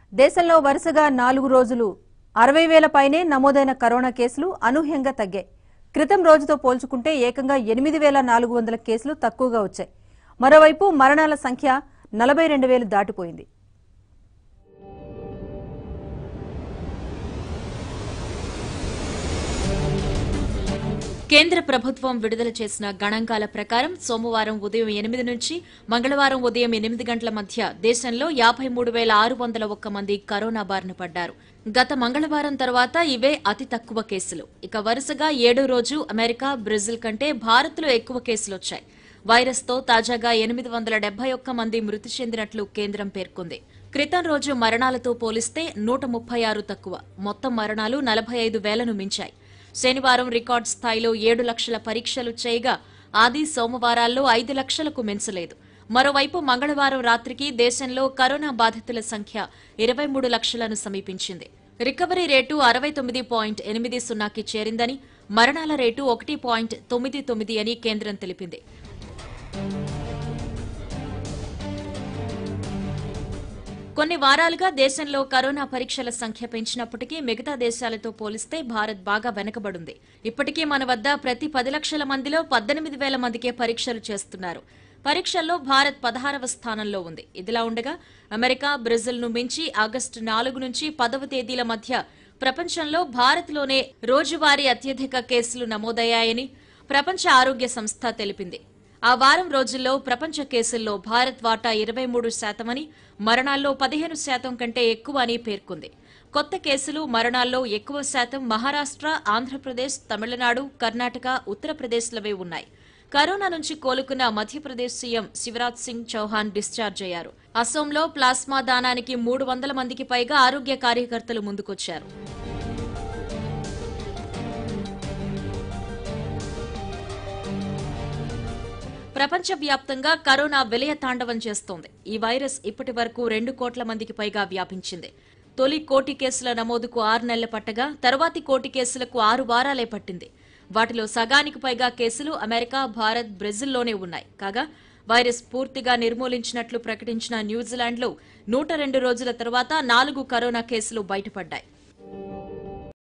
దేశంలో వరుసగా నాలుగు రోజులు అరవై వేల పైనే నమోదైన కరోనా కేసులు అనూహ్యంగా తగ్గాయి క్రితం రోజుతో పోల్చుకుంటే ఏకంగా ఎనిమిది వేల నాలుగు వందల కేసులు తక్కువగా వచ్చాయి మరోవైపు మరణాల సంఖ్య నలభై రెండు వేలు దాటిపోయింది కేంద్ర ప్రభుత్వం విడుదల చేసిన గణాంకాల ప్రకారం సోమవారం ఉదయం ఎనిమిది నుంచి మంగళవారం ఉదయం ఎనిమిది గంటల మధ్య దేశంలో యాభై మూడు వేల ఆరు వందల ఒక్క మంది కరోనా బారిన పడ్డారు గత మంగళవారం తర్వాత ఇవే అతి తక్కువ కేసులు ఇక వరుసగా ఏడో రోజు అమెరికా బ్రెజిల్ కంటే భారత్లో ఎక్కువ కేసులు వచ్చాయి వైరస్తో తాజాగా ఎనిమిది వందల డెబ్బై ఒక్క మంది మృతి చెందినట్లు కేంద్రం పేర్కొంది క్రితం రోజు మరణాలతో పోలిస్తే నూట ముప్పై ఆరు తక్కువ మొత్తం మరణాలు నలభై ఐదు వేలను మించాయి శనివారం రికార్డ్ స్థాయిలో ఏడు లక్షల పరీక్షలు చేయగా ఆది సోమవారాల్లో ఐదు లక్షలకు మించలేదు మరోవైపు మంగళవారం రాత్రికి దేశంలో కరోనా బాధితుల సంఖ్య ఇరవై మూడు లక్షలను సమీపించింది రికవరీ రేటు అరవై తొమ్మిది పాయింట్ ఎనిమిది సున్నాకి చేరిందని మరణాల రేటు ఒకటి పాయింట్ తొమ్మిది తొమ్మిది అని కేంద్రం తెలిపింది కొన్ని వారాలుగా దేశంలో కరోనా పరీక్షల సంఖ్య పెంచినప్పటికీ మిగతా దేశాలతో పోలిస్తే భారత్ బాగా వెనకబడింది ఇప్పటికీ మన వద్ద ప్రతి పది లక్షల మందిలో పద్దెనిమిది వేల మందికే పరీక్షలు చేస్తున్నారు పరీక్షల్లో భారత్ పదహారవ స్థానంలో ఉంది ఇదిలా ఉండగా అమెరికా బ్రెజిల్ను మించి ఆగస్టు నాలుగు నుంచి పదవ తేదీల మధ్య ప్రపంచంలో భారత్లోనే రోజువారీ అత్యధిక కేసులు నమోదయ్యాయని ప్రపంచ ఆరోగ్య సంస్థ తెలిపింది ఆ వారం రోజుల్లో ప్రపంచ కేసుల్లో భారత్ వాటా ఇరవై మూడు శాతమని మరణాల్లో పదిహేను శాతం కంటే ఎక్కువ అని పేర్కొంది కొత్త కేసులు మరణాల్లో ఎక్కువ శాతం మహారాష్ట్ర ఆంధ్రప్రదేశ్ తమిళనాడు కర్ణాటక ఉత్తరప్రదేశ్లవే ఉన్నాయి కరోనా నుంచి కోలుకున్న మధ్యప్రదేశ్ సీఎం శివరాజ్ సింగ్ చౌహాన్ డిశ్చార్జ్ అయ్యారు అసోంలో ప్లాస్మా దానానికి మూడు వందల మందికి పైగా ఆరోగ్య కార్యకర్తలు ముందుకొచ్చారు ప్రపంచవ్యాప్తంగా కరోనా విలయ తాండవం చేస్తోంది ఈ వైరస్ ఇప్పటి వరకు రెండు కోట్ల మందికి పైగా వ్యాపించింది తొలి కోటి కేసుల నమోదుకు ఆరు నెలల పట్టగా తర్వాతి కోటి కేసులకు ఆరు వారాలే పట్టింది వాటిలో సగానికి పైగా కేసులు అమెరికా భారత్ బ్రెజిల్లోనే ఉన్నాయి కాగా వైరస్ పూర్తిగా నిర్మూలించినట్లు ప్రకటించిన న్యూజిలాండ్లో నూట రెండు రోజుల తర్వాత నాలుగు కరోనా కేసులు బయటపడ్డాయి